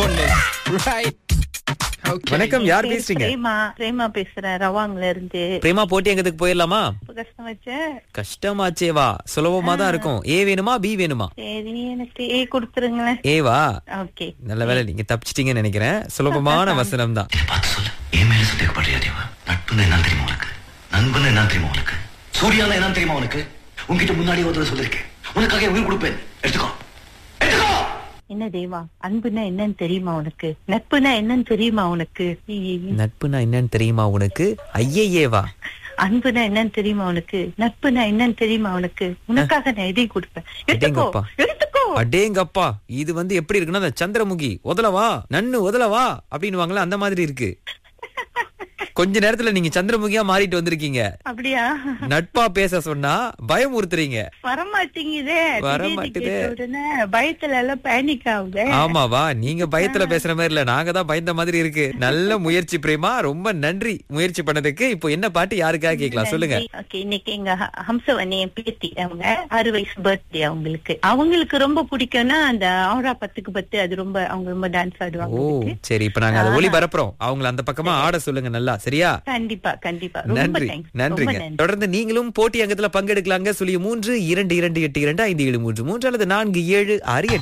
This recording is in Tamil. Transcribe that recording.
பொண்ணு ரைட் வணக்கம் யார் பேர் பேசுறீங்க பிரேமா பிரேமா பேசுறேன் ரவாங்ல இருந்து பிரேமா போட்டி எங்கத்துக்கு போயிடலாமா இப்ப கஷ்டம் வச்சேன் கஷ்டமாச்சேவா சுலபமா தான் இருக்கும் ஏ வேணுமா பி வேணுமா சரி எனக்கு ஏ கொடுத்துருங்களேன் ஏவா ஓகே நல்ல வேளை நீங்க தப்பிச்சிட்டீங்கன்னு நினைக்கிறேன் சுலபமான வசனம் தான் இதை பார்த்து சொல்லு என் மேல சந்தேகப்படுறியா தேவா நட்புன்னு என்ன தெரியுமா உனக்கு நண்பன் என்ன தெரியுமா உனக்கு சூர்யால என்ன தெரியுமா உனக்கு உன்கிட்ட முன்னாடி ஒரு தடவை சொல்லிருக்கேன் உனக்காக என் உயிர் கொடுப்பேன் எடுத்துக்கோ எடுத்துக்கோ என்ன தேவா அன்புனா என்னன்னு தெரியுமா உனக்கு நட்புனா என்னன்னு தெரியுமா உனக்கு ஐயே. நட்புனா என்னன்னு தெரியுமா உனக்கு ஐயேவா அன்புனா என்னன்னு தெரியுமா உனக்கு நட்புனா என்னன்னு தெரியுமா உனக்கு உனக்காக நான் எதையும் கொடுப்பேன் எடுத்துக்கோ அடேங்கப்பா. எடுத்துக்கோ அடேங்கப்பா இது வந்து எப்படி இருக்குன்னா அந்த சந்திரமுகி உதலவா நன்னு உதலவா அப்படின்னு அந்த மாதிரி இருக்கு கொஞ்ச நேரத்துல நீங்க சந்திரமுகியா மாறிட்டு வந்திருக்கீங்க அப்படியா நட்பா பேச சொன்னா பயமுறுத்துறீங்க வரமாட்டேங்குதே வர திடீர்னு மாட்டுதே. கேட்ட உடனே பயத்துல எல்லாம் பேனிக் ஆகுதே ஆமாவா நீங்க பயத்துல பேசுற மாதிரி இல்ல நாங்க தான் பயந்த மாதிரி இருக்கு நல்ல முயற்சி பிரேமா ரொம்ப நன்றி முயற்சி பண்ணதுக்கு இப்போ என்ன பாட்டு யாருக்காக கேட்கலாம் சொல்லுங்க ஓகே இன்னைக்கு எங்க ஹ- ஹம்சவனி என் பேத்தி அவங்க ஆறு வயசு பர்த்டே அவங்களுக்கு அவங்களுக்கு ரொம்ப பிடிக்கும்னா அந்த ஆறா பத்துக்கு பத்து அது ரொம்ப அவங்க ரொம்ப டான்ஸ் ஆடுவாங்க ஓ அதுக்கு. சரி இப்ப நாங்க அதை ஒளி பரப்புறோம் அவங்கள அந்த பக்கமா ஆட சொல்லுங்க நல்லா சரியா கண்டிப்பா கண்டிப்பா ரொம்ப நன்றி தேங்க்ஸ் ரொம்ப நன்றிங்க நன்றி தொடர்ந்து நீங்களும் போட்டி அங்கத்துல பங்கெடுக்கலாங்க சொல்லி மூன்று இரண்டு இரண்டு எட்டு இரண்டு ஐந்து ஏழு மூன்று மூன்று அல்லது நான்கு ஏழு ஆறு எட்டு